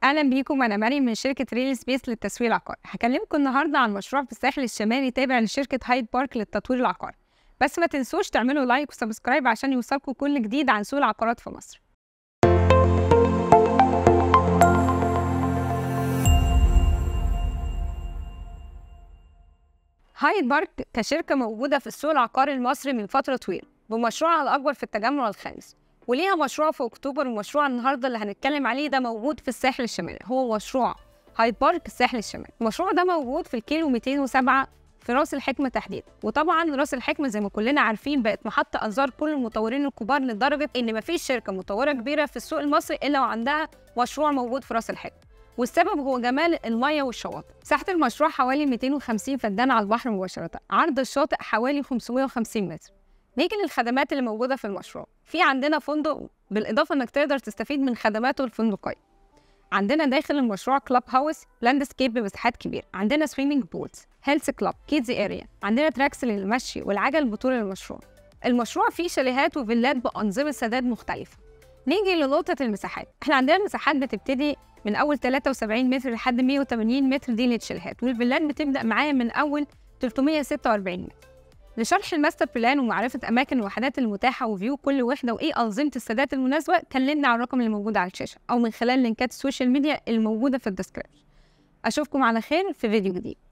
اهلا بيكم انا مريم من شركه ريل سبيس للتسويق العقاري هكلمكم النهارده عن مشروع في الساحل الشمالي تابع لشركه هايد بارك للتطوير العقاري بس ما تنسوش تعملوا لايك وسبسكرايب عشان يوصلكم كل جديد عن سوق العقارات في مصر هايد بارك كشركه موجوده في السوق العقاري المصري من فتره طويله بمشروعها الاكبر في التجمع الخامس وليها مشروع في اكتوبر ومشروع النهارده اللي هنتكلم عليه ده موجود في الساحل الشمالي هو مشروع هايد بارك الساحل الشمالي المشروع ده موجود في الكيلو 207 في راس الحكمه تحديدا وطبعا راس الحكمه زي ما كلنا عارفين بقت محط انظار كل المطورين الكبار لدرجه ان مفيش شركه مطوره كبيره في السوق المصري الا وعندها مشروع موجود في راس الحكمه والسبب هو جمال المياه والشواطئ مساحه المشروع حوالي 250 فدان على البحر مباشره عرض الشاطئ حوالي 550 متر نيجي للخدمات اللي موجوده في المشروع في عندنا فندق بالاضافه انك تقدر تستفيد من خدماته الفندقيه عندنا داخل المشروع كلاب هاوس لاندسكيب بمساحات كبيره عندنا سويمنج بولز هيلث كلاب كيدز اريا عندنا تراكس للمشي والعجل بطول المشروع المشروع فيه شاليهات وفيلات بانظمه سداد مختلفه نيجي لنقطه المساحات احنا عندنا المساحات بتبتدي من اول 73 متر لحد 180 متر دي للشاليهات والفيلات بتبدا معايا من اول 346 متر لشرح الماستر بلان ومعرفة أماكن الوحدات المتاحة وفيو كل وحدة وإيه أنظمة السداد المناسبة كلمنا على الرقم اللي موجود على الشاشة أو من خلال لينكات السوشيال ميديا الموجودة في الديسكريبشن أشوفكم على خير في فيديو جديد